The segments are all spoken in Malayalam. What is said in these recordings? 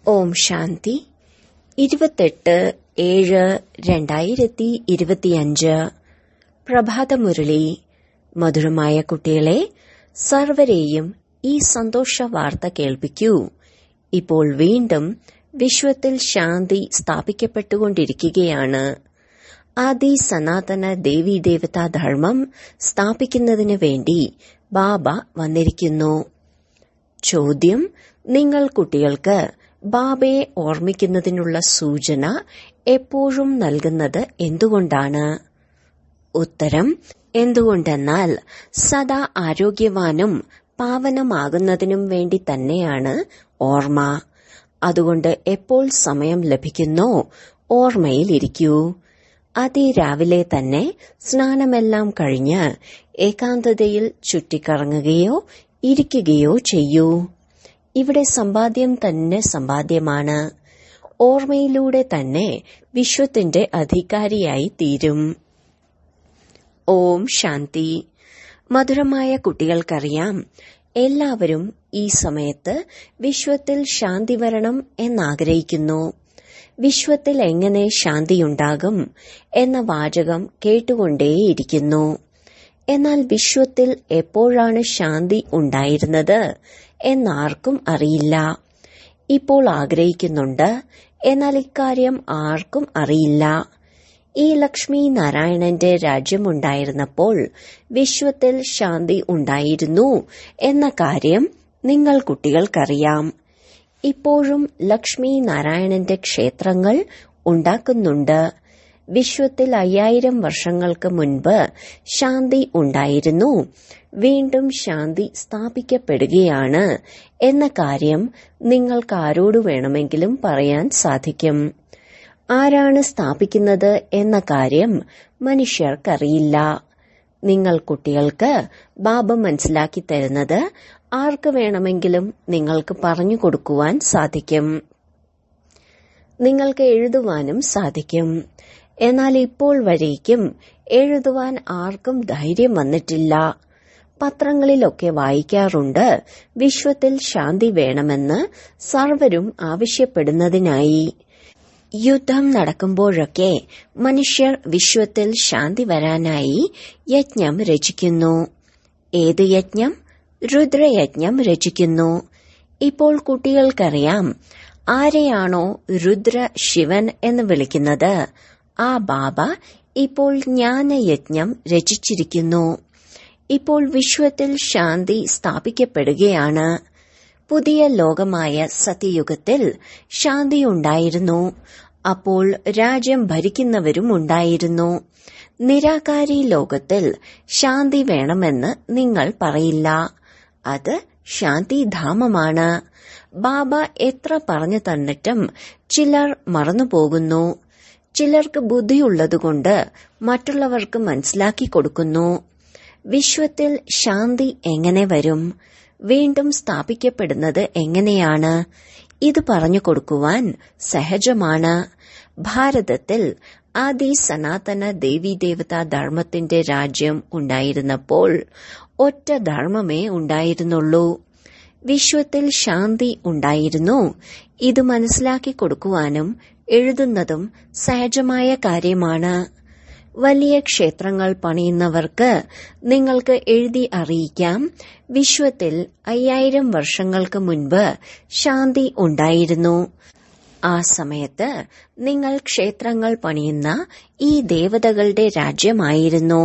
ഓം ശാന്തി ഇരുപത്തെട്ട് ഏഴ് രണ്ടായിരത്തി ഇരുപത്തിയഞ്ച് പ്രഭാതമുരളി മധുരമായ കുട്ടികളെ സർവരെയും ഈ സന്തോഷ വാർത്ത കേൾപ്പിക്കൂ ഇപ്പോൾ വീണ്ടും വിശ്വത്തിൽ ശാന്തി സ്ഥാപിക്കപ്പെട്ടുകൊണ്ടിരിക്കുകയാണ് ആദി സനാതന ദേവീദേവതാ ധർമ്മം സ്ഥാപിക്കുന്നതിനു വേണ്ടി ബാബ വന്നിരിക്കുന്നു ചോദ്യം നിങ്ങൾ കുട്ടികൾക്ക് ബാബയെ ഓർമ്മിക്കുന്നതിനുള്ള സൂചന എപ്പോഴും നൽകുന്നത് എന്തുകൊണ്ടാണ് ഉത്തരം എന്തുകൊണ്ടെന്നാൽ സദാ ആരോഗ്യവാനും പാവനമാകുന്നതിനും വേണ്ടി തന്നെയാണ് ഓർമ്മ അതുകൊണ്ട് എപ്പോൾ സമയം ലഭിക്കുന്നോ ഓർമ്മയിലിരിക്കൂ അതിരാവിലെ തന്നെ സ്നാനമെല്ലാം കഴിഞ്ഞ് ഏകാന്തതയിൽ ചുറ്റിക്കറങ്ങുകയോ ഇരിക്കുകയോ ചെയ്യൂ ഇവിടെ സമ്പാദ്യം തന്നെ സമ്പാദ്യമാണ് ഓർമ്മയിലൂടെ തന്നെ വിശ്വത്തിന്റെ അധികാരിയായി തീരും ഓം ശാന്തി മധുരമായ കുട്ടികൾക്കറിയാം എല്ലാവരും ഈ സമയത്ത് വിശ്വത്തിൽ ശാന്തി വരണം എന്നാഗ്രഹിക്കുന്നു വിശ്വത്തിൽ എങ്ങനെ ശാന്തിയുണ്ടാകും എന്ന വാചകം കേട്ടുകൊണ്ടേയിരിക്കുന്നു എന്നാൽ വിശ്വത്തിൽ എപ്പോഴാണ് ശാന്തി ഉണ്ടായിരുന്നത് എന്നാർക്കും അറിയില്ല ഇപ്പോൾ ആഗ്രഹിക്കുന്നുണ്ട് എന്നാൽ ഇക്കാര്യം ആർക്കും അറിയില്ല ഈ ലക്ഷ്മി നാരായണന്റെ രാജ്യമുണ്ടായിരുന്നപ്പോൾ വിശ്വത്തിൽ ശാന്തി ഉണ്ടായിരുന്നു എന്ന കാര്യം നിങ്ങൾ കുട്ടികൾക്കറിയാം ഇപ്പോഴും ലക്ഷ്മി നാരായണന്റെ ക്ഷേത്രങ്ങൾ ഉണ്ടാക്കുന്നുണ്ട് വിശ്വത്തിൽ അയ്യായിരം വർഷങ്ങൾക്ക് മുൻപ് ശാന്തി ഉണ്ടായിരുന്നു വീണ്ടും ശാന്തി സ്ഥാപിക്കപ്പെടുകയാണ് എന്ന കാര്യം നിങ്ങൾക്ക് ആരോട് വേണമെങ്കിലും പറയാൻ സാധിക്കും ആരാണ് സ്ഥാപിക്കുന്നത് എന്ന കാര്യം മനുഷ്യർക്കറിയില്ല നിങ്ങൾ കുട്ടികൾക്ക് ബാബ മനസ്സിലാക്കി തരുന്നത് ആർക്ക് വേണമെങ്കിലും നിങ്ങൾക്ക് പറഞ്ഞു കൊടുക്കുവാൻ സാധിക്കും നിങ്ങൾക്ക് എഴുതുവാനും സാധിക്കും എന്നാൽ ഇപ്പോൾ വരേക്കും എഴുതുവാൻ ആർക്കും ധൈര്യം വന്നിട്ടില്ല പത്രങ്ങളിലൊക്കെ വായിക്കാറുണ്ട് വിശ്വത്തിൽ ശാന്തി വേണമെന്ന് സർവരും ആവശ്യപ്പെടുന്നതിനായി യുദ്ധം നടക്കുമ്പോഴൊക്കെ മനുഷ്യർ വിശ്വത്തിൽ ശാന്തി വരാനായി യജ്ഞം രചിക്കുന്നു ഏത് യജ്ഞം രുദ്രയജ്ഞം രചിക്കുന്നു ഇപ്പോൾ കുട്ടികൾക്കറിയാം ആരെയാണോ രുദ്ര ശിവൻ എന്ന് വിളിക്കുന്നത് ആ ബാബ ഇപ്പോൾ ജ്ഞാനയജ്ഞം രചിച്ചിരിക്കുന്നു ഇപ്പോൾ വിശ്വത്തിൽ ശാന്തി സ്ഥാപിക്കപ്പെടുകയാണ് പുതിയ ലോകമായ സത്യയുഗത്തിൽ ശാന്തിയുണ്ടായിരുന്നു അപ്പോൾ രാജ്യം ഭരിക്കുന്നവരും ഉണ്ടായിരുന്നു നിരാകാരി ലോകത്തിൽ ശാന്തി വേണമെന്ന് നിങ്ങൾ പറയില്ല അത് ശാന്തിധാമമാണ് ബാബ എത്ര പറഞ്ഞു തന്നിട്ടും ചിലർ മറന്നുപോകുന്നു ചിലർക്ക് ബുദ്ധിയുള്ളതുകൊണ്ട് മറ്റുള്ളവർക്ക് മനസ്സിലാക്കി കൊടുക്കുന്നു വിശ്വത്തിൽ ശാന്തി എങ്ങനെ വരും വീണ്ടും സ്ഥാപിക്കപ്പെടുന്നത് എങ്ങനെയാണ് ഇത് പറഞ്ഞു കൊടുക്കുവാൻ സഹജമാണ് ഭാരതത്തിൽ ആദി സനാതന ദേവീദേവതാ ധർമ്മത്തിന്റെ രാജ്യം ഉണ്ടായിരുന്നപ്പോൾ ഒറ്റ ധർമ്മമേ ഉണ്ടായിരുന്നുള്ളൂ വിശ്വത്തിൽ ശാന്തി ഉണ്ടായിരുന്നു ഇത് മനസ്സിലാക്കി കൊടുക്കുവാനും എഴുതുന്നതും സഹജമായ കാര്യമാണ് വലിയ ക്ഷേത്രങ്ങൾ പണിയുന്നവർക്ക് നിങ്ങൾക്ക് എഴുതി അറിയിക്കാം വിശ്വത്തിൽ അയ്യായിരം വർഷങ്ങൾക്ക് മുൻപ് ശാന്തി ഉണ്ടായിരുന്നു ആ സമയത്ത് നിങ്ങൾ ക്ഷേത്രങ്ങൾ പണിയുന്ന ഈ ദേവതകളുടെ രാജ്യമായിരുന്നു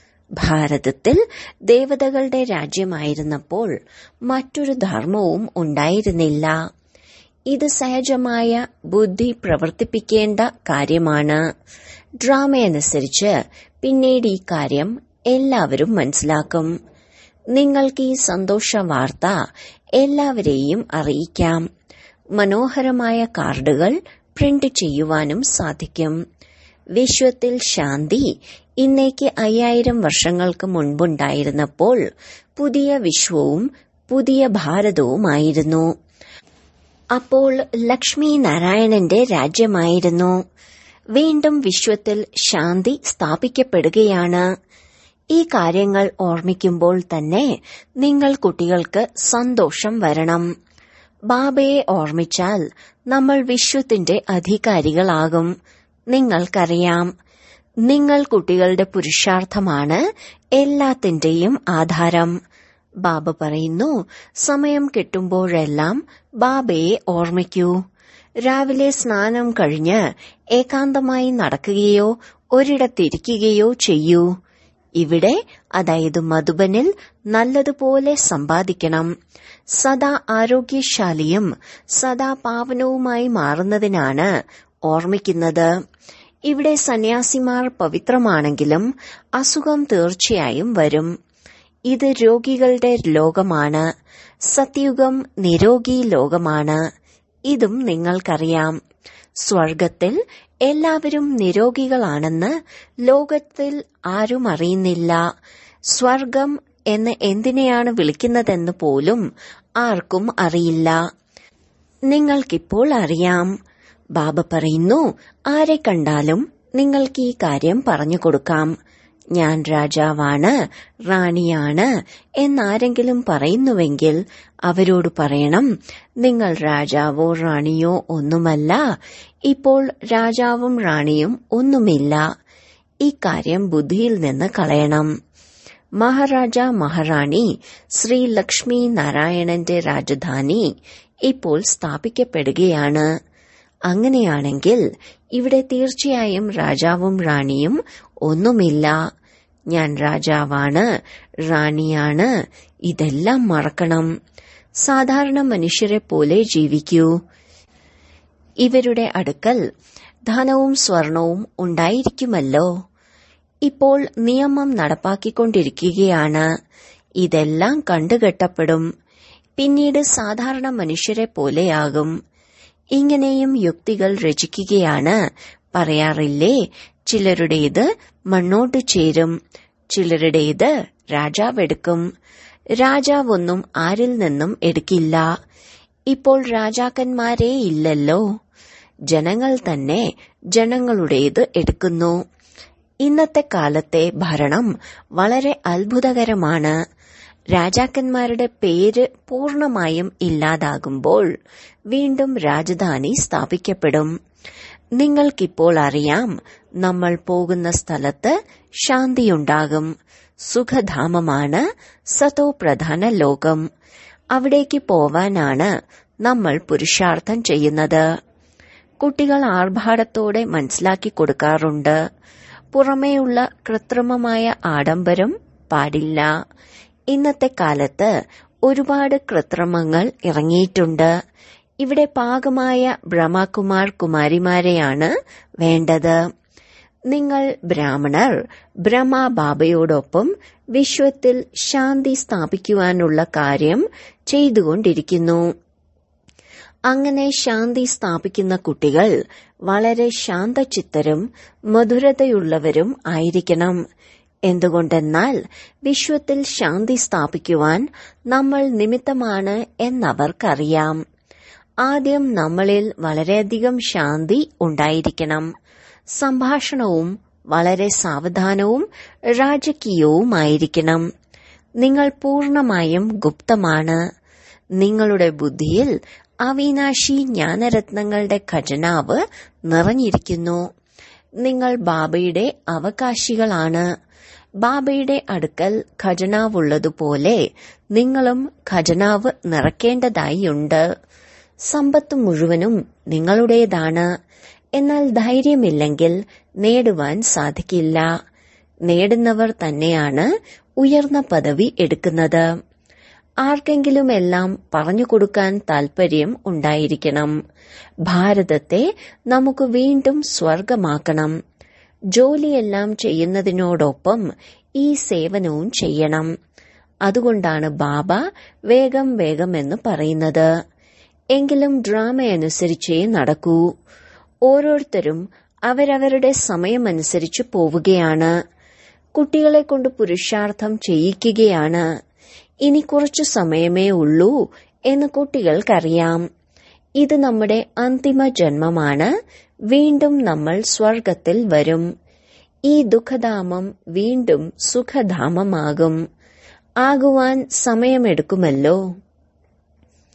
ഭാരതത്തിൽ ദേവതകളുടെ രാജ്യമായിരുന്നപ്പോൾ മറ്റൊരു ധർമ്മവും ഉണ്ടായിരുന്നില്ല ഇത് സഹജമായ ബുദ്ധി പ്രവർത്തിപ്പിക്കേണ്ട കാര്യമാണ് ഡ്രാമയനുസരിച്ച് പിന്നീട് ഈ കാര്യം എല്ലാവരും മനസ്സിലാക്കും നിങ്ങൾക്ക് ഈ സന്തോഷ വാർത്ത എല്ലാവരെയും അറിയിക്കാം മനോഹരമായ കാർഡുകൾ പ്രിന്റ് ചെയ്യുവാനും സാധിക്കും വിശ്വത്തിൽ ശാന്തി ഇന്നേക്ക് അയ്യായിരം വർഷങ്ങൾക്ക് മുൻപുണ്ടായിരുന്നപ്പോൾ പുതിയ വിശ്വവും പുതിയ ഭാരതവുമായിരുന്നു അപ്പോൾ ലക്ഷ്മി നാരായണന്റെ രാജ്യമായിരുന്നു വീണ്ടും വിശ്വത്തിൽ ശാന്തി സ്ഥാപിക്കപ്പെടുകയാണ് ഈ കാര്യങ്ങൾ ഓർമ്മിക്കുമ്പോൾ തന്നെ നിങ്ങൾ കുട്ടികൾക്ക് സന്തോഷം വരണം ബാബയെ ഓർമ്മിച്ചാൽ നമ്മൾ വിശ്വത്തിന്റെ അധികാരികളാകും നിങ്ങൾക്കറിയാം നിങ്ങൾ കുട്ടികളുടെ പുരുഷാർത്ഥമാണ് എല്ലാത്തിന്റെയും ആധാരം ബാബ പറയുന്നു സമയം കിട്ടുമ്പോഴെല്ലാം ബാബയെ ഓർമ്മിക്കൂ രാവിലെ സ്നാനം കഴിഞ്ഞ് ഏകാന്തമായി നടക്കുകയോ ഒരിടത്തിരിക്കുകയോ ചെയ്യൂ ഇവിടെ അതായത് മധുബനിൽ നല്ലതുപോലെ സമ്പാദിക്കണം സദാ ആരോഗ്യശാലിയും സദാ പാവനവുമായി മാറുന്നതിനാണ് ഓർമ്മിക്കുന്നത് ഇവിടെ സന്യാസിമാർ പവിത്രമാണെങ്കിലും അസുഖം തീർച്ചയായും വരും ഇത് രോഗികളുടെ ലോകമാണ് സത്യുഗം നിരോഗി ലോകമാണ് ഇതും നിങ്ങൾക്കറിയാം സ്വർഗത്തിൽ എല്ലാവരും നിരോഗികളാണെന്ന് ലോകത്തിൽ ആരും അറിയുന്നില്ല സ്വർഗം എന്ന് എന്തിനെയാണ് വിളിക്കുന്നതെന്ന് പോലും ആർക്കും അറിയില്ല നിങ്ങൾക്കിപ്പോൾ അറിയാം ബാബ പറയുന്നു ആരെ കണ്ടാലും നിങ്ങൾക്ക് ഈ കാര്യം പറഞ്ഞു കൊടുക്കാം ഞാൻ രാജാവാണ് റാണിയാണ് എന്നാരെങ്കിലും പറയുന്നുവെങ്കിൽ അവരോട് പറയണം നിങ്ങൾ രാജാവോ റാണിയോ ഒന്നുമല്ല ഇപ്പോൾ രാജാവും റാണിയും ഒന്നുമില്ല ഇക്കാര്യം ബുദ്ധിയിൽ നിന്ന് കളയണം മഹാരാജ മഹാറാണി ശ്രീ ലക്ഷ്മി നാരായണന്റെ രാജധാനി ഇപ്പോൾ സ്ഥാപിക്കപ്പെടുകയാണ് അങ്ങനെയാണെങ്കിൽ ഇവിടെ തീർച്ചയായും രാജാവും റാണിയും ഒന്നുമില്ല ഞാൻ രാജാവാണ് റാണിയാണ് ഇതെല്ലാം മറക്കണം സാധാരണ മനുഷ്യരെ പോലെ ജീവിക്കൂ ഇവരുടെ അടുക്കൽ ധനവും സ്വർണവും ഉണ്ടായിരിക്കുമല്ലോ ഇപ്പോൾ നിയമം നടപ്പാക്കിക്കൊണ്ടിരിക്കുകയാണ് ഇതെല്ലാം കണ്ടുകെട്ടപ്പെടും പിന്നീട് സാധാരണ മനുഷ്യരെ പോലെയാകും ഇങ്ങനെയും യുക്തികൾ രചിക്കുകയാണ് പറയാറില്ലേ ചിലരുടേത് മണ്ണോട്ട് ചേരും ചിലരുടേത് രാജാവെടുക്കും രാജാവൊന്നും ആരിൽ നിന്നും എടുക്കില്ല ഇപ്പോൾ രാജാക്കന്മാരേ ഇല്ലല്ലോ ജനങ്ങൾ തന്നെ ജനങ്ങളുടേത് എടുക്കുന്നു ഇന്നത്തെ കാലത്തെ ഭരണം വളരെ അത്ഭുതകരമാണ് രാജാക്കന്മാരുടെ പേര് പൂർണമായും ഇല്ലാതാകുമ്പോൾ വീണ്ടും രാജധാനി സ്ഥാപിക്കപ്പെടും നിങ്ങൾക്കിപ്പോൾ അറിയാം നമ്മൾ പോകുന്ന സ്ഥലത്ത് ശാന്തിയുണ്ടാകും സുഖധാമമാണ് സതോ പ്രധാന ലോകം അവിടേക്ക് പോവാനാണ് നമ്മൾ പുരുഷാർത്ഥം ചെയ്യുന്നത് കുട്ടികൾ ആർഭാടത്തോടെ മനസ്സിലാക്കി കൊടുക്കാറുണ്ട് പുറമേയുള്ള കൃത്രിമമായ ആഡംബരം പാടില്ല ഇന്നത്തെ കാലത്ത് ഒരുപാട് കൃത്രിമങ്ങൾ ഇറങ്ങിയിട്ടുണ്ട് ഇവിടെ പാകമായ ബ്രഹ്മകുമാർ കുമാരിമാരെയാണ് വേണ്ടത് നിങ്ങൾ ബ്രാഹ്മണർ ബ്രഹ്മ ബാബയോടൊപ്പം വിശ്വത്തിൽ ശാന്തി സ്ഥാപിക്കുവാനുള്ള കാര്യം ചെയ്തുകൊണ്ടിരിക്കുന്നു അങ്ങനെ ശാന്തി സ്ഥാപിക്കുന്ന കുട്ടികൾ വളരെ ശാന്തചിത്തരും മധുരതയുള്ളവരും ആയിരിക്കണം എന്തുകൊണ്ടെന്നാൽ വിശ്വത്തിൽ ശാന്തി സ്ഥാപിക്കുവാൻ നമ്മൾ നിമിത്തമാണ് എന്നവർക്കറിയാം ആദ്യം നമ്മളിൽ വളരെയധികം ശാന്തി ഉണ്ടായിരിക്കണം സംഭാഷണവും വളരെ സാവധാനവും രാജകീയവുമായിരിക്കണം നിങ്ങൾ പൂർണമായും ഗുപ്തമാണ് നിങ്ങളുടെ ബുദ്ധിയിൽ അവിനാശി ജ്ഞാനരത്നങ്ങളുടെ ഖജനാവ് നിറഞ്ഞിരിക്കുന്നു നിങ്ങൾ ബാബയുടെ അവകാശികളാണ് ബാബയുടെ അടുക്കൽ ഖജനാവുള്ളതുപോലെ നിങ്ങളും ഖജനാവ് നിറയ്ക്കേണ്ടതായിയുണ്ട് സമ്പത്ത് മുഴുവനും നിങ്ങളുടേതാണ് എന്നാൽ ധൈര്യമില്ലെങ്കിൽ നേടുവാൻ സാധിക്കില്ല നേടുന്നവർ തന്നെയാണ് ഉയർന്ന പദവി എടുക്കുന്നത് ആർക്കെങ്കിലും എല്ലാം പറഞ്ഞു കൊടുക്കാൻ താൽപര്യം ഉണ്ടായിരിക്കണം ഭാരതത്തെ നമുക്ക് വീണ്ടും സ്വർഗമാക്കണം ജോലിയെല്ലാം ചെയ്യുന്നതിനോടൊപ്പം ഈ സേവനവും ചെയ്യണം അതുകൊണ്ടാണ് ബാബ വേഗം വേഗം എന്ന് പറയുന്നത് എങ്കിലും ഡ്രാമയനുസരിച്ചേ നടക്കൂ ഓരോരുത്തരും അവരവരുടെ സമയമനുസരിച്ച് പോവുകയാണ് കുട്ടികളെ കൊണ്ട് പുരുഷാർത്ഥം ചെയ്യിക്കുകയാണ് ഇനി കുറച്ചു സമയമേ ഉള്ളൂ എന്ന് കുട്ടികൾക്കറിയാം ഇത് നമ്മുടെ അന്തിമ ജന്മമാണ് വീണ്ടും നമ്മൾ സ്വർഗത്തിൽ വരും ഈ ദുഃഖധാമം വീണ്ടും സുഖധാമമാകും ആകുവാൻ സമയമെടുക്കുമല്ലോ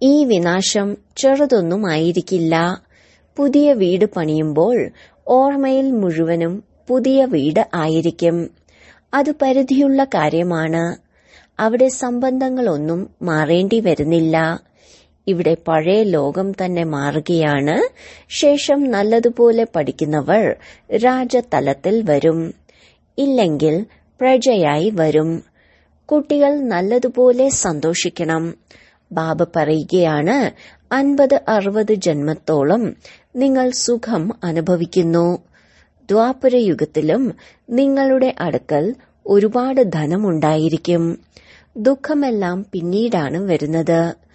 ഈ വിനാശം ചെറുതൊന്നുമായിരിക്കില്ല പുതിയ വീട് പണിയുമ്പോൾ ഓർമ്മയിൽ മുഴുവനും പുതിയ വീട് ആയിരിക്കും അത് പരിധിയുള്ള കാര്യമാണ് അവിടെ സംബന്ധങ്ങളൊന്നും മാറേണ്ടി വരുന്നില്ല ഇവിടെ പഴയ ലോകം തന്നെ മാറുകയാണ് ശേഷം നല്ലതുപോലെ പഠിക്കുന്നവർ രാജതലത്തിൽ വരും ഇല്ലെങ്കിൽ പ്രജയായി വരും കുട്ടികൾ നല്ലതുപോലെ സന്തോഷിക്കണം ബാബ പറയുകയാണ് അൻപത് അറുപത് ജന്മത്തോളം നിങ്ങൾ സുഖം അനുഭവിക്കുന്നു ദ്വാപരയുഗത്തിലും നിങ്ങളുടെ അടുക്കൽ ഒരുപാട് ധനമുണ്ടായിരിക്കും ദുഃഖമെല്ലാം പിന്നീടാണ് വരുന്നത്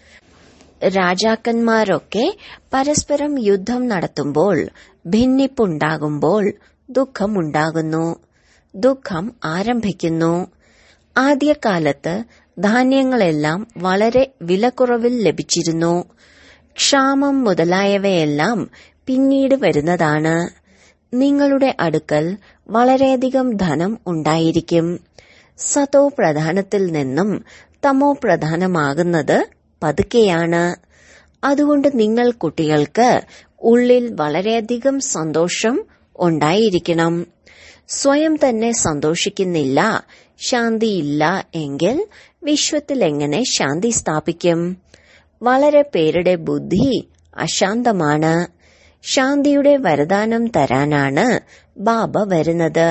രാജാക്കന്മാരൊക്കെ പരസ്പരം യുദ്ധം നടത്തുമ്പോൾ ഭിന്നിപ്പുണ്ടാകുമ്പോൾ ദുഃഖമുണ്ടാകുന്നു ദുഃഖം ആരംഭിക്കുന്നു ആദ്യകാലത്ത് ധാന്യങ്ങളെല്ലാം വളരെ വിലക്കുറവിൽ ലഭിച്ചിരുന്നു ക്ഷാമം മുതലായവയെല്ലാം പിന്നീട് വരുന്നതാണ് നിങ്ങളുടെ അടുക്കൽ വളരെയധികം ധനം ഉണ്ടായിരിക്കും സതോ പ്രധാനത്തിൽ നിന്നും തമോ പ്രധാനമാകുന്നത് പതുക്കെയാണ് അതുകൊണ്ട് നിങ്ങൾ കുട്ടികൾക്ക് ഉള്ളിൽ വളരെയധികം സന്തോഷം ഉണ്ടായിരിക്കണം സ്വയം തന്നെ സന്തോഷിക്കുന്നില്ല ശാന്തിയില്ല എങ്കിൽ വിശ്വത്തിൽ എങ്ങനെ ശാന്തി സ്ഥാപിക്കും വളരെ പേരുടെ ബുദ്ധി അശാന്തമാണ് ശാന്തിയുടെ വരദാനം തരാനാണ് ബാബ വരുന്നത്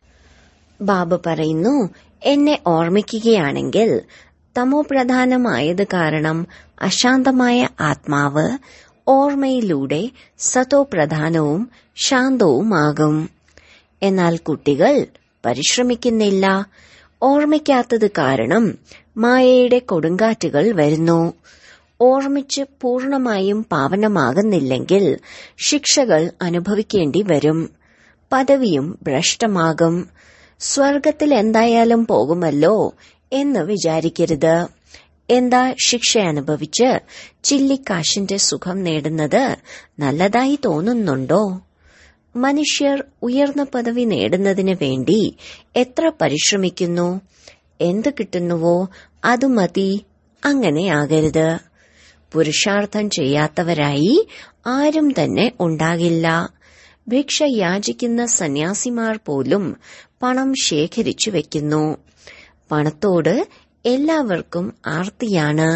ബാബ പറയുന്നു എന്നെ ഓർമ്മിക്കുകയാണെങ്കിൽ തമോ പ്രധാനമായത് കാരണം അശാന്തമായ ആത്മാവ് ഓർമ്മയിലൂടെ സതോ പ്രധാനവും ശാന്തവുമാകും എന്നാൽ കുട്ടികൾ പരിശ്രമിക്കുന്നില്ല ഓർമ്മിക്കാത്തത് കാരണം മായയുടെ കൊടുങ്കാറ്റുകൾ വരുന്നു ഓർമ്മിച്ച് പൂർണമായും പാവനമാകുന്നില്ലെങ്കിൽ ശിക്ഷകൾ അനുഭവിക്കേണ്ടി വരും പദവിയും ഭ്രഷ്ടമാകും സ്വർഗത്തിൽ എന്തായാലും പോകുമല്ലോ എന്ന് വിചാരിക്കരുത് എന്താ ശിക്ഷ അനുഭവിച്ച് ചില്ലിക്കാശിന്റെ സുഖം നേടുന്നത് നല്ലതായി തോന്നുന്നുണ്ടോ മനുഷ്യർ ഉയർന്ന പദവി നേടുന്നതിന് വേണ്ടി എത്ര പരിശ്രമിക്കുന്നു എന്ത് കിട്ടുന്നുവോ അത് മതി അങ്ങനെയാകരുത് പുരുഷാർത്ഥം ചെയ്യാത്തവരായി ആരും തന്നെ ഉണ്ടാകില്ല ഭിക്ഷ യാചിക്കുന്ന സന്യാസിമാർ പോലും പണം ശേഖരിച്ചു വെക്കുന്നു പണത്തോട് എല്ലാവർക്കും ആർത്തിയാണ്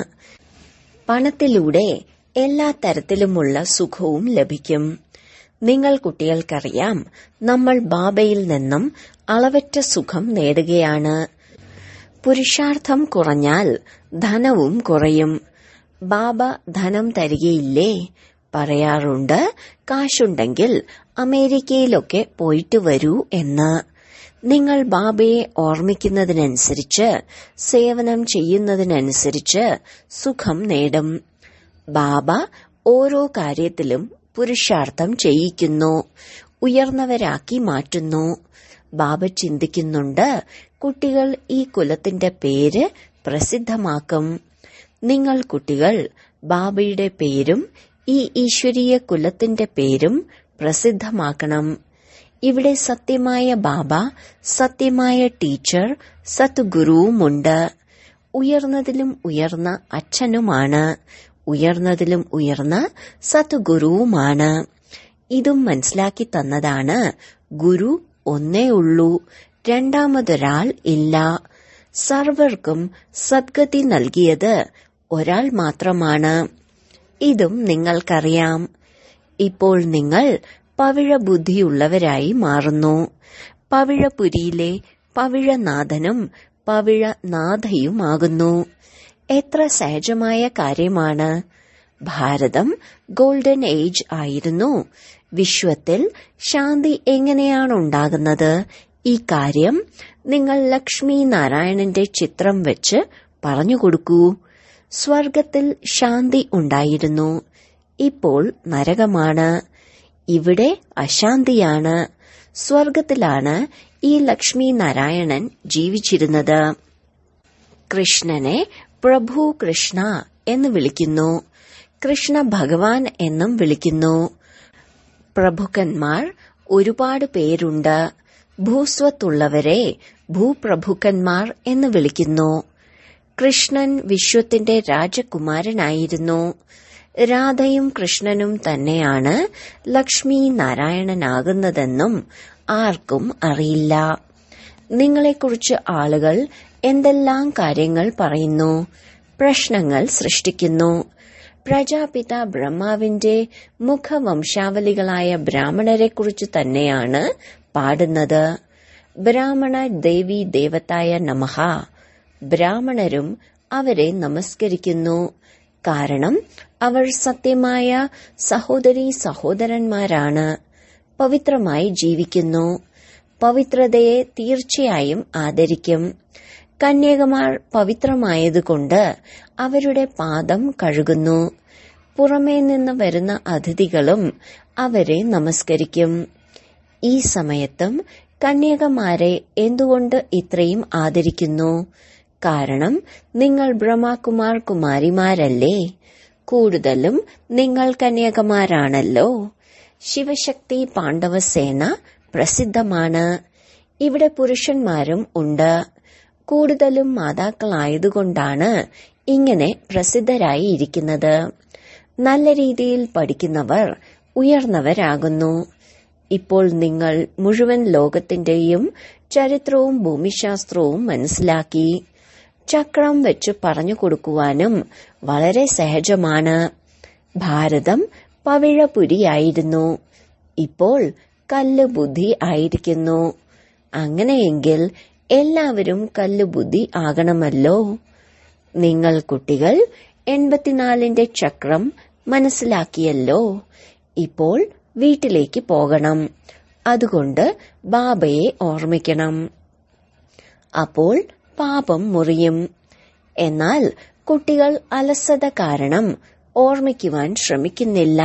പണത്തിലൂടെ എല്ലാ തരത്തിലുമുള്ള സുഖവും ലഭിക്കും നിങ്ങൾ കുട്ടികൾക്കറിയാം നമ്മൾ ബാബയിൽ നിന്നും അളവറ്റ സുഖം നേടുകയാണ് പുരുഷാർത്ഥം കുറഞ്ഞാൽ ധനവും കുറയും ബാബ ധനം തരികയില്ലേ പറയാറുണ്ട് കാശുണ്ടെങ്കിൽ അമേരിക്കയിലൊക്കെ പോയിട്ട് വരൂ എന്ന് നിങ്ങൾ ബാബയെ ഓർമ്മിക്കുന്നതിനനുസരിച്ച് സേവനം ചെയ്യുന്നതിനനുസരിച്ച് സുഖം നേടും ബാബ ഓരോ കാര്യത്തിലും പുരുഷാർത്ഥം ചെയ്യിക്കുന്നു ഉയർന്നവരാക്കി മാറ്റുന്നു ബാബ ചിന്തിക്കുന്നുണ്ട് കുട്ടികൾ ഈ കുലത്തിന്റെ പേര് പ്രസിദ്ധമാക്കും നിങ്ങൾ കുട്ടികൾ ബാബയുടെ പേരും ഈ ഈശ്വരീയ കുലത്തിന്റെ പേരും പ്രസിദ്ധമാക്കണം ഇവിടെ സത്യമായ ബാബ സത്യമായ ടീച്ചർ സത്ഗുരുവുമുണ്ട് ഉയർന്നതിലും ഉയർന്ന അച്ഛനുമാണ് ഉയർന്നതിലും ഉയർന്ന സത്ഗുരുവുമാണ് ഇതും മനസ്സിലാക്കി തന്നതാണ് ഗുരു ഒന്നേ ഉള്ളൂ രണ്ടാമതൊരാൾ ഇല്ല സർവർക്കും സദ്ഗതി നൽകിയത് ഒരാൾ മാത്രമാണ് ഇതും നിങ്ങൾക്കറിയാം ഇപ്പോൾ നിങ്ങൾ പവിഴ ബുദ്ധിയുള്ളവരായി മാറുന്നു പവിഴപുരിയിലെ പവിഴനാഥനും പവിഴനാഥയുമാകുന്നു എത്ര സഹജമായ കാര്യമാണ് ഭാരതം ഗോൾഡൻ ഏജ് ആയിരുന്നു വിശ്വത്തിൽ ശാന്തി എങ്ങനെയാണ് ഉണ്ടാകുന്നത് ഈ കാര്യം നിങ്ങൾ ലക്ഷ്മി നാരായണന്റെ ചിത്രം വെച്ച് പറഞ്ഞുകൊടുക്കൂ സ്വർഗത്തിൽ ശാന്തി ഉണ്ടായിരുന്നു ഇപ്പോൾ നരകമാണ് ഇവിടെ അശാന്തിയാണ് സ്വർഗത്തിലാണ് ഈ ലക്ഷ്മി നാരായണൻ ജീവിച്ചിരുന്നത് കൃഷ്ണനെ പ്രഭു കൃഷ്ണ എന്ന് വിളിക്കുന്നു കൃഷ്ണ ഭഗവാൻ എന്നും വിളിക്കുന്നു പ്രഭുക്കന്മാർ ഒരുപാട് പേരുണ്ട് ഭൂസ്വത്തുള്ളവരെ ഭൂപ്രഭുക്കന്മാർ എന്ന് വിളിക്കുന്നു കൃഷ്ണൻ വിശ്വത്തിന്റെ രാജകുമാരനായിരുന്നു രാധയും കൃഷ്ണനും തന്നെയാണ് ലക്ഷ്മി നാരായണനാകുന്നതെന്നും ആർക്കും അറിയില്ല നിങ്ങളെക്കുറിച്ച് ആളുകൾ എന്തെല്ലാം കാര്യങ്ങൾ പറയുന്നു പ്രശ്നങ്ങൾ സൃഷ്ടിക്കുന്നു പ്രജാപിത ബ്രഹ്മാവിന്റെ മുഖവംശാവലികളായ ബ്രാഹ്മണരെക്കുറിച്ച് തന്നെയാണ് പാടുന്നത് ബ്രാഹ്മണ ദേവി ദേവതായ നമഹ ബ്രാഹ്മണരും അവരെ നമസ്കരിക്കുന്നു കാരണം അവർ സത്യമായ സഹോദരി സഹോദരന്മാരാണ് പവിത്രമായി ജീവിക്കുന്നു പവിത്രതയെ തീർച്ചയായും ആദരിക്കും കന്യകമാർ പവിത്രമായതുകൊണ്ട് അവരുടെ പാദം കഴുകുന്നു പുറമേ നിന്ന് വരുന്ന അതിഥികളും അവരെ നമസ്കരിക്കും ഈ സമയത്തും കന്യകമാരെ എന്തുകൊണ്ട് ഇത്രയും ആദരിക്കുന്നു കാരണം നിങ്ങൾ ബ്രഹ്മകുമാർ കുമാരിമാരല്ലേ കൂടുതലും നിങ്ങൾ കന്യകമാരാണല്ലോ ശിവശക്തി പാണ്ഡവസേന പ്രസിദ്ധമാണ് ഇവിടെ പുരുഷന്മാരും ഉണ്ട് കൂടുതലും മാതാക്കളായതുകൊണ്ടാണ് ഇങ്ങനെ പ്രസിദ്ധരായി ഇരിക്കുന്നത് നല്ല രീതിയിൽ പഠിക്കുന്നവർ ഉയർന്നവരാകുന്നു ഇപ്പോൾ നിങ്ങൾ മുഴുവൻ ലോകത്തിന്റെയും ചരിത്രവും ഭൂമിശാസ്ത്രവും മനസ്സിലാക്കി ചക്രം വെച്ച് പറഞ്ഞു കൊടുക്കുവാനും വളരെ സഹജമാണ് ഭാരതം പവിഴപുരിയായിരുന്നു ഇപ്പോൾ കല്ല് ബുദ്ധി ആയിരിക്കുന്നു അങ്ങനെയെങ്കിൽ എല്ലാവരും കല്ല് ബുദ്ധി ആകണമല്ലോ നിങ്ങൾ കുട്ടികൾ എൺപത്തിനാലിന്റെ ചക്രം മനസ്സിലാക്കിയല്ലോ ഇപ്പോൾ വീട്ടിലേക്ക് പോകണം അതുകൊണ്ട് ബാബയെ ഓർമ്മിക്കണം അപ്പോൾ പാപം മുറിയും എന്നാൽ കുട്ടികൾ അലസത കാരണം ഓർമ്മിക്കുവാൻ ശ്രമിക്കുന്നില്ല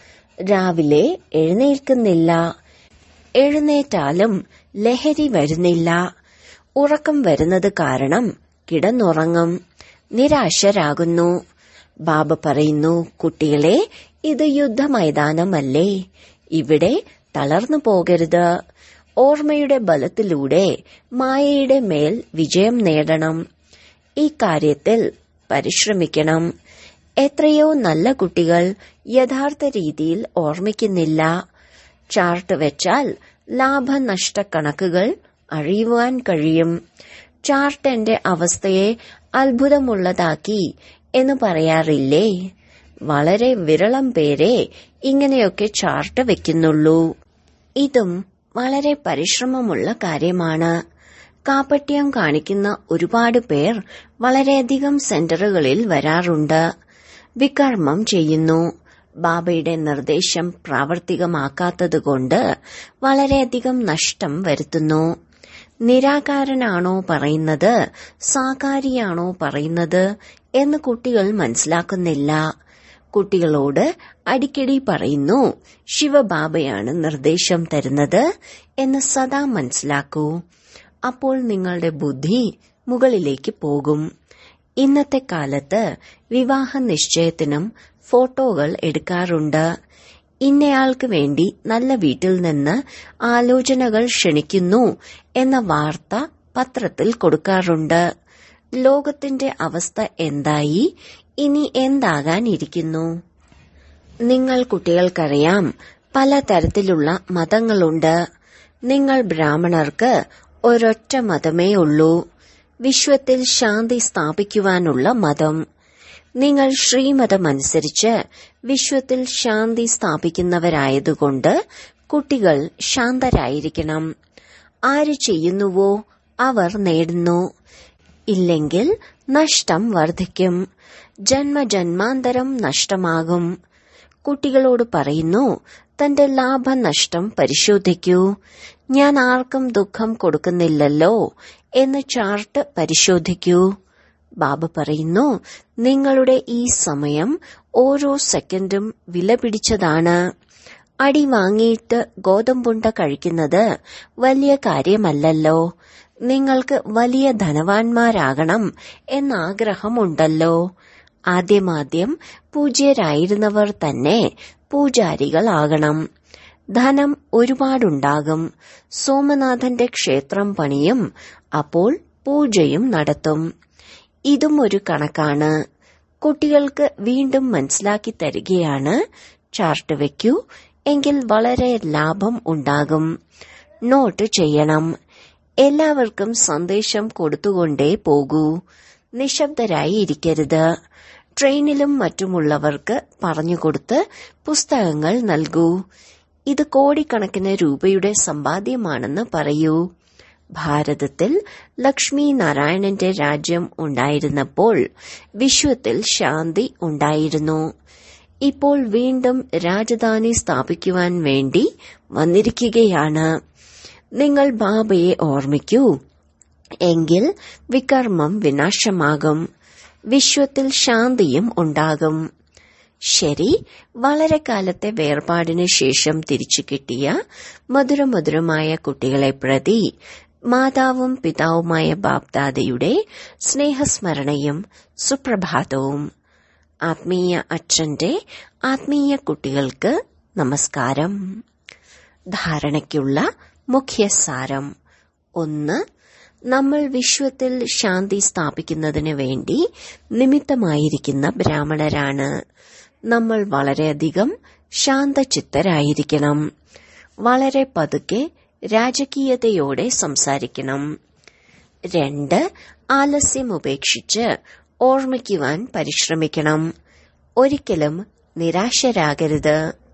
രാവിലെ എഴുന്നേൽക്കുന്നില്ല എഴുന്നേറ്റാലും ലഹരി വരുന്നില്ല ഉറക്കം വരുന്നത് കാരണം കിടന്നുറങ്ങും നിരാശരാകുന്നു ബാബ പറയുന്നു കുട്ടികളെ ഇത് യുദ്ധമൈതാനമല്ലേ ഇവിടെ തളർന്നു പോകരുത് ഓർമ്മയുടെ ബലത്തിലൂടെ മായയുടെ മേൽ വിജയം നേടണം ഈ കാര്യത്തിൽ പരിശ്രമിക്കണം എത്രയോ നല്ല കുട്ടികൾ യഥാർത്ഥ രീതിയിൽ ഓർമ്മിക്കുന്നില്ല ചാർട്ട് വെച്ചാൽ ലാഭനഷ്ട കണക്കുകൾ അറിയുവാൻ കഴിയും ചാർട്ട് എന്റെ അവസ്ഥയെ അത്ഭുതമുള്ളതാക്കി എന്ന് പറയാറില്ലേ വളരെ വിരളം പേരെ ഇങ്ങനെയൊക്കെ ചാർട്ട് വെക്കുന്നുള്ളൂ ഇതും വളരെ പരിശ്രമമുള്ള കാര്യമാണ് കാപ്പട്യം കാണിക്കുന്ന ഒരുപാട് പേർ വളരെയധികം സെന്ററുകളിൽ വരാറുണ്ട് വികർമ്മം ചെയ്യുന്നു ബാബയുടെ നിർദ്ദേശം പ്രാവർത്തികമാക്കാത്തതുകൊണ്ട് വളരെയധികം നഷ്ടം വരുത്തുന്നു നിരാകാരനാണോ പറയുന്നത് സാകാരിയാണോ പറയുന്നത് എന്ന് കുട്ടികൾ മനസ്സിലാക്കുന്നില്ല കുട്ടികളോട് അടിക്കടി പറയുന്നു ശിവബാബയാണ് നിർദ്ദേശം തരുന്നത് എന്ന് സദാ മനസ്സിലാക്കൂ അപ്പോൾ നിങ്ങളുടെ ബുദ്ധി മുകളിലേക്ക് പോകും ഇന്നത്തെ കാലത്ത് വിവാഹ നിശ്ചയത്തിനും ഫോട്ടോകൾ എടുക്കാറുണ്ട് ഇന്നയാൾക്ക് വേണ്ടി നല്ല വീട്ടിൽ നിന്ന് ആലോചനകൾ ക്ഷണിക്കുന്നു എന്ന വാർത്ത പത്രത്തിൽ കൊടുക്കാറുണ്ട് ലോകത്തിന്റെ അവസ്ഥ എന്തായി ഇനി എന്താകാനിരിക്കുന്നു നിങ്ങൾ കുട്ടികൾക്കറിയാം പലതരത്തിലുള്ള മതങ്ങളുണ്ട് നിങ്ങൾ ബ്രാഹ്മണർക്ക് ഒരൊറ്റ മതമേ ഉള്ളൂ വിശ്വത്തിൽ ശാന്തി സ്ഥാപിക്കുവാനുള്ള മതം നിങ്ങൾ ശ്രീമതമനുസരിച്ച് വിശ്വത്തിൽ ശാന്തി സ്ഥാപിക്കുന്നവരായതുകൊണ്ട് കുട്ടികൾ ശാന്തരായിരിക്കണം ആര് ചെയ്യുന്നുവോ അവർ നേടുന്നു ഇല്ലെങ്കിൽ നഷ്ടം വർദ്ധിക്കും ജന്മജന്മാന്തരം നഷ്ടമാകും കുട്ടികളോട് പറയുന്നു തന്റെ ലാഭനഷ്ടം പരിശോധിക്കൂ ഞാൻ ആർക്കും ദുഃഖം കൊടുക്കുന്നില്ലല്ലോ എന്ന് ചാർട്ട് പരിശോധിക്കൂ ബാബ പറയുന്നു നിങ്ങളുടെ ഈ സമയം ഓരോ സെക്കൻഡും വിലപിടിച്ചതാണ് അടി വാങ്ങിയിട്ട് ഗോതമ്പുണ്ട കഴിക്കുന്നത് വലിയ കാര്യമല്ലല്ലോ നിങ്ങൾക്ക് വലിയ ധനവാന്മാരാകണം എന്നാഗ്രഹമുണ്ടല്ലോ ആദ്യമാദ്യം പൂജ്യരായിരുന്നവർ തന്നെ പൂജാരികളാകണം ധനം ഒരുപാടുണ്ടാകും സോമനാഥന്റെ ക്ഷേത്രം പണിയും അപ്പോൾ പൂജയും നടത്തും ഇതും ഒരു കണക്കാണ് കുട്ടികൾക്ക് വീണ്ടും മനസ്സിലാക്കി തരികയാണ് ചാർട്ട് വെക്കൂ എങ്കിൽ വളരെ ലാഭം ഉണ്ടാകും നോട്ട് ചെയ്യണം എല്ലാവർക്കും സന്ദേശം കൊടുത്തുകൊണ്ടേ പോകൂ നിശബ്ദരായി ഇരിക്കരുത് ട്രെയിനിലും മറ്റുമുള്ളവർക്ക് പറഞ്ഞുകൊടുത്ത് പുസ്തകങ്ങൾ നൽകൂ ഇത് കോടിക്കണക്കിന് രൂപയുടെ സമ്പാദ്യമാണെന്ന് പറയൂ ഭാരതത്തിൽ ലക്ഷ്മി നാരായണന്റെ രാജ്യം ഉണ്ടായിരുന്നപ്പോൾ വിശ്വത്തിൽ ശാന്തി ഉണ്ടായിരുന്നു ഇപ്പോൾ വീണ്ടും രാജധാനി സ്ഥാപിക്കുവാൻ വേണ്ടി വന്നിരിക്കുകയാണ് നിങ്ങൾ ബാബയെ ഓർമ്മിക്കൂ എങ്കിൽ വികർമ്മം വിനാശമാകും വിശ്വത്തിൽ ശാന്തിയും ഉണ്ടാകും ശരി വളരെ കാലത്തെ വേർപാടിനു ശേഷം തിരിച്ചു കിട്ടിയ മധുരമധുരമായ കുട്ടികളെ പ്രതി മാതാവും പിതാവുമായ ബാപ്ദാദയുടെ സ്നേഹസ്മരണയും സുപ്രഭാതവും ആത്മീയ അച്ഛന്റെ ആത്മീയ കുട്ടികൾക്ക് നമസ്കാരം ധാരണയ്ക്കുള്ള മുഖ്യസാരം ഒന്ന് നമ്മൾ വിശ്വത്തിൽ ശാന്തി സ്ഥാപിക്കുന്നതിന് വേണ്ടി നിമിത്തമായിരിക്കുന്ന ബ്രാഹ്മണരാണ് നമ്മൾ വളരെയധികം ശാന്തചിത്തരായിരിക്കണം വളരെ പതുക്കെ രാജകീയതയോടെ സംസാരിക്കണം രണ്ട് ആലസ്യം ഉപേക്ഷിച്ച് ഓർമ്മിക്കുവാൻ പരിശ്രമിക്കണം ഒരിക്കലും നിരാശരാകരുത്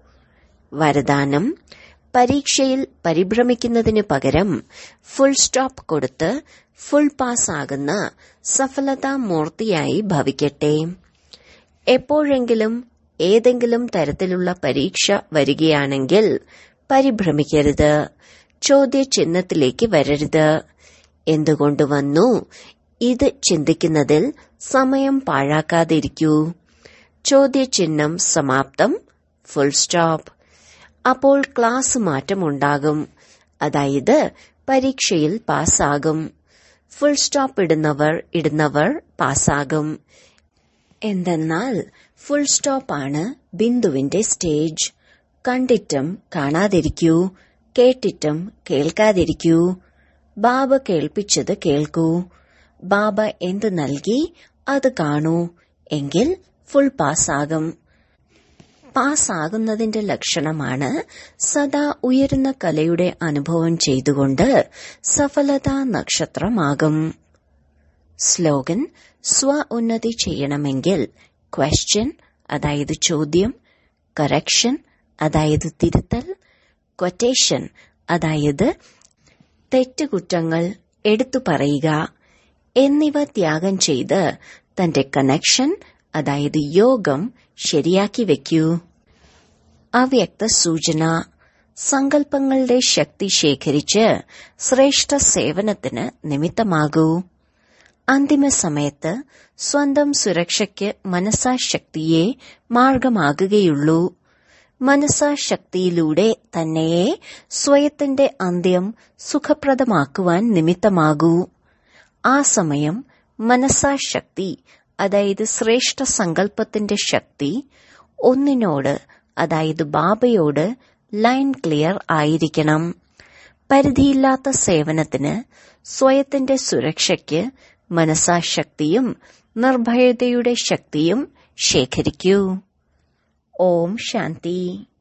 വരദാനം പരീക്ഷയിൽ പരിഭ്രമിക്കുന്നതിന് പകരം ഫുൾ സ്റ്റോപ്പ് കൊടുത്ത് ഫുൾ പാസ്സാകുന്ന സഫലതാമൂർത്തിയായി ഭവിക്കട്ടെ എപ്പോഴെങ്കിലും ഏതെങ്കിലും തരത്തിലുള്ള പരീക്ഷ വരികയാണെങ്കിൽ പരിഭ്രമിക്കരുത് ചോദ്യചിഹ്നത്തിലേക്ക് വരരുത് എന്തുകൊണ്ട് വന്നു ഇത് ചിന്തിക്കുന്നതിൽ സമയം പാഴാക്കാതിരിക്കൂ ചോദ്യചിഹ്നം സമാപ്തം ഫുൾ സ്റ്റോപ്പ് അപ്പോൾ ക്ലാസ് മാറ്റമുണ്ടാകും അതായത് പരീക്ഷയിൽ പാസ്സാകും ഫുൾ സ്റ്റോപ്പ് ഇടുന്നവർ ഇടുന്നവർ പാസ്സാകും എന്തെന്നാൽ ഫുൾ സ്റ്റോപ്പ് ആണ് ബിന്ദുവിന്റെ സ്റ്റേജ് കണ്ടിട്ടും കാണാതിരിക്കൂ കേട്ടിട്ടും കേൾക്കാതിരിക്കൂ ബാബ കേൾപ്പിച്ചത് കേൾക്കൂ ബാബ എന്ത് നൽകി അത് കാണൂ എങ്കിൽ ഫുൾ പാസ്സാകും പാസ്സാകുന്നതിന്റെ ലക്ഷണമാണ് സദാ ഉയരുന്ന കലയുടെ അനുഭവം ചെയ്തുകൊണ്ട് സഫലതാ നക്ഷത്രമാകും സ്ലോഗൻ സ്വ ഉന്നതി ചെയ്യണമെങ്കിൽ ക്വസ്റ്റ്യൻ അതായത് ചോദ്യം കറക്ഷൻ അതായത് തിരുത്തൽ ക്വറ്റേഷൻ അതായത് തെറ്റുകുറ്റങ്ങൾ എടുത്തു പറയുക എന്നിവ ത്യാഗം ചെയ്ത് തന്റെ കണക്ഷൻ അതായത് യോഗം ശരിയാക്കി വെക്കൂ അവ്യക്ത സൂചന സങ്കല്പങ്ങളുടെ ശക്തി ശേഖരിച്ച് ശ്രേഷ്ഠ സേവനത്തിന് നിമിത്തമാകൂ അന്തിമ സമയത്ത് സ്വന്തം സുരക്ഷയ്ക്ക് മനസാശക്തിയെ മാർഗമാകുകയുള്ളൂ മനസാശക്തിയിലൂടെ തന്നെയെ സ്വയത്തിന്റെ അന്ത്യം സുഖപ്രദമാക്കുവാൻ നിമിത്തമാകൂ ആ സമയം മനസാശക്തി അതായത് ശ്രേഷ്ഠ സങ്കല്പത്തിന്റെ ശക്തി ഒന്നിനോട് അതായത് ബാബയോട് ലൈൻ ക്ലിയർ ആയിരിക്കണം പരിധിയില്ലാത്ത സേവനത്തിന് സ്വയത്തിന്റെ സുരക്ഷയ്ക്ക് മനസാശക്തിയും നിർഭയതയുടെ ശക്തിയും ശേഖരിക്കൂ ഓം ശാന്തി